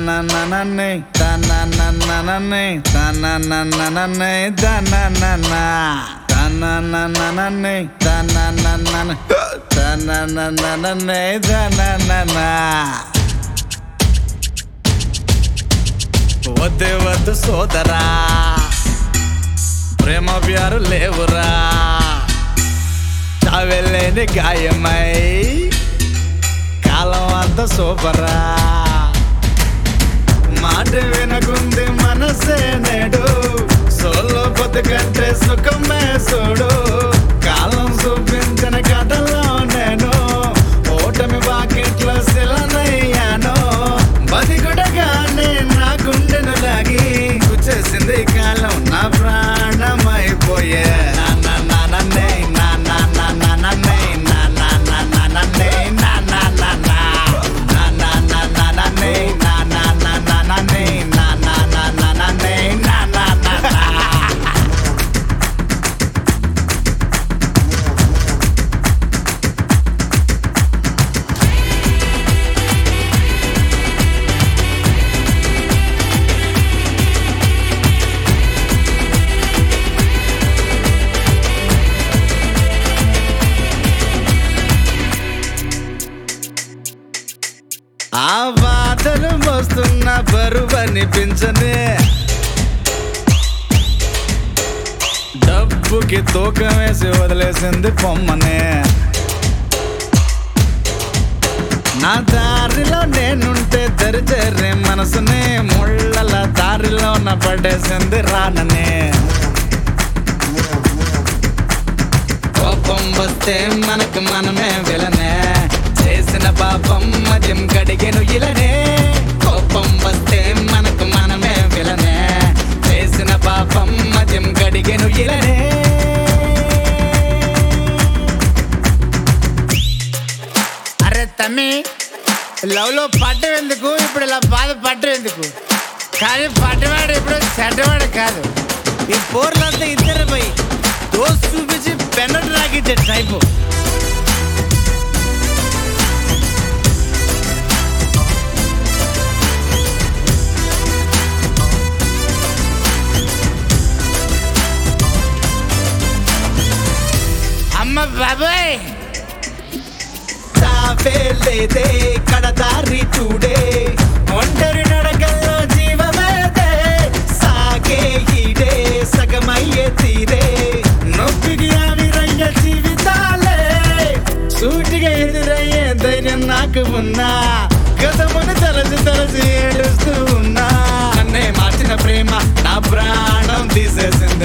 తనననననే తనననననే తనననననే తననన తనననననే తనననన తనననననే తననన వద్దే వద్దు సోదరా ప్రేమ ప్యారు లేవురా చావెళ్ళేని గాయమై కాలం అంత సూపరా మాట వినకుంది మనసే నేడు సోలో బతుకంటే సుఖమే చూడు కాలం చూపించిన కథలో నేను ఓటమి బాకెట్లో శిలనయ్యాను బతికుడగానే నా గుండెను లాగి గుచ్చేసింది కాలం నా ప్రాణమైపోయే నా నా నా నన్నే నా నా నా నా నన్నే నా నా నా నా నన్నే నా నా నా నా నా నా నా నా నన్నే నా నా నా నా నన్నే నా నా నా నా నన్నే నా నా నా నా ఆ బాధలు మోస్తున్న బరువు అనిపించనే డబ్బుకి తూకం వేసి వదిలేసింది పొమ్మనే నా దారిలో నేనుంటే తెరిచేరే మనసునే ముళ్ళల దారిలో నా పడేసింది రాననే కోపం వస్తే మనకు మనమే విలనే చేసిన పాపం మద్యం కడిగెను ఇలనే కోపం వస్తే మనకు మనమే విలనే చేసిన పాపం మద్యం కడిగెను ఇలనే అరే తమ్మి లవ్ లో పడ్డం ఎందుకు ఇప్పుడు ఇలా బాధ పడ్డం ఎందుకు కానీ పడ్డవాడు ఇప్పుడు చెడ్డవాడు కాదు ఈ పోర్లంతా ఇద్దరు పోయి దోస్తు చూపించి పెన్నట్టు రాకిచ్చే టైపు అమ్మ బాబాయ్ తాపే లేదే కడదారి చూడే ఒంటరి నడకల్లో జీవమేదే సాగే ఈడే సగమయ్యే తీరే నొప్పికి ఆవిరయ్య జీవితాలే సూటిగా ఎదురయ్యే ధైర్యం నాకు ఉన్నా గతమును తలచి తలచి ఏడుస్తూ ఉన్నా నన్నే మార్చిన ప్రేమ నా ప్రాణం తీసేసింది